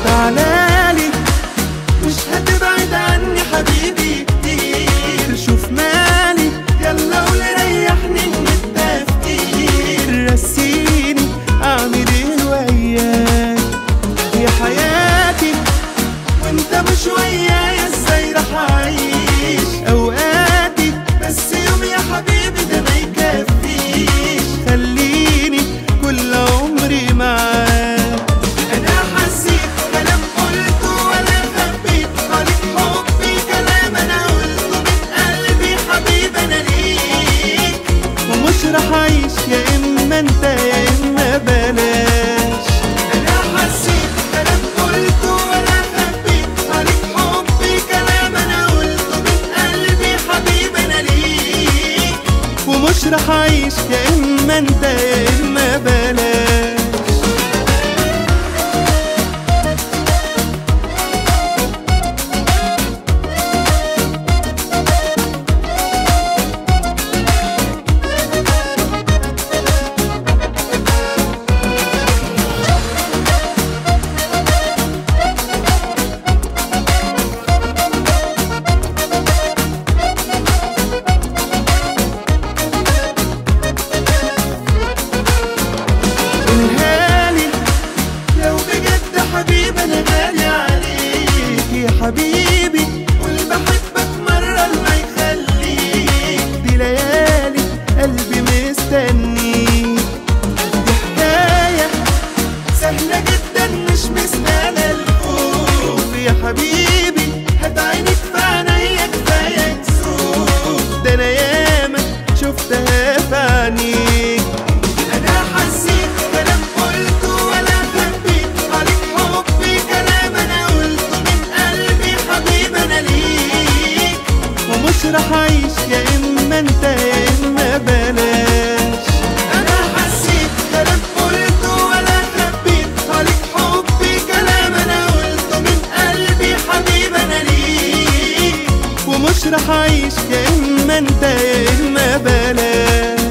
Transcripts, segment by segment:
تعالالي مش هتبعد عني حبيبي كتير شوف مالي يلا قول ريحني من التفكير رسيني اعمل ايه وياك يا حياتي وانت مش ويايا ازاي رح اعيش اوقاتي بس يوم يا حبيبي ده ما يكفيش خليني كل عمري معاك انا حسيت كلام قلته ولا خبيت عليك حبي كلام انا قلته من قلبي حبيبي انا ليك ومش رح اعيش يا اما انت يا اما بلاش انا حسيت كلام قلته ولا خبيت عليك حبي كلام انا قلته من قلبي حبيبي انا ليك ومش رح اعيش يا اما انت يا اما بلاش قولهالي لو بجد حبيبي انا غالي عليك يا حبيبي قول بحبك مرة الله يخليك دي ليالي قلبي مستنيك دي حكاية سهلة جدا مش مستاهلة الخوف يا حبيبي هات عينك في عينيا كفاية تسوق ده انا ياما شفتها في عينيك انا حسيت كلام قلته ولا خبيت عليك حبي كلام انا قلته من قلبي حبيبي انا ليك ومش رح اعيش يا اما انت يا اما بلاش انا حسيت كلام قلته ولا خبيت عليك حبي كلام انا قلته من قلبي حبيبي انا ليك ومش رح اعيش يا اما انت يا اما بلاش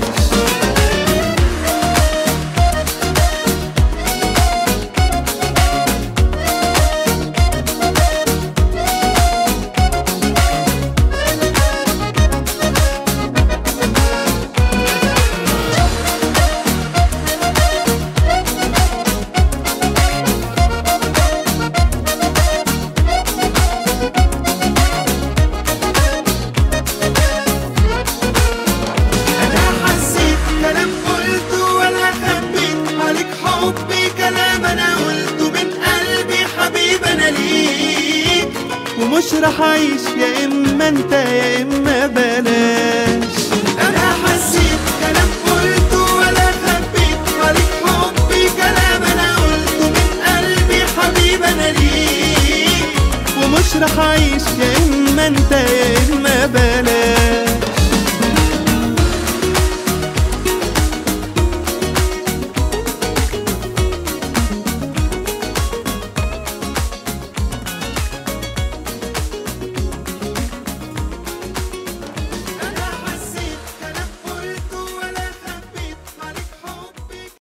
انا حسيت كلام قلته ولا خبيت عليك حبي كلام انا قلته من قلبي حبيبي انا ليك ومش رح اعيش يا اما انت يا اما بلاش انا حسيت كلام قلته ولا خبيت عليك حبي كلام انا قلته من قلبي حبيبي انا ليك ومش رح اعيش يا اما انت يا اما بلاش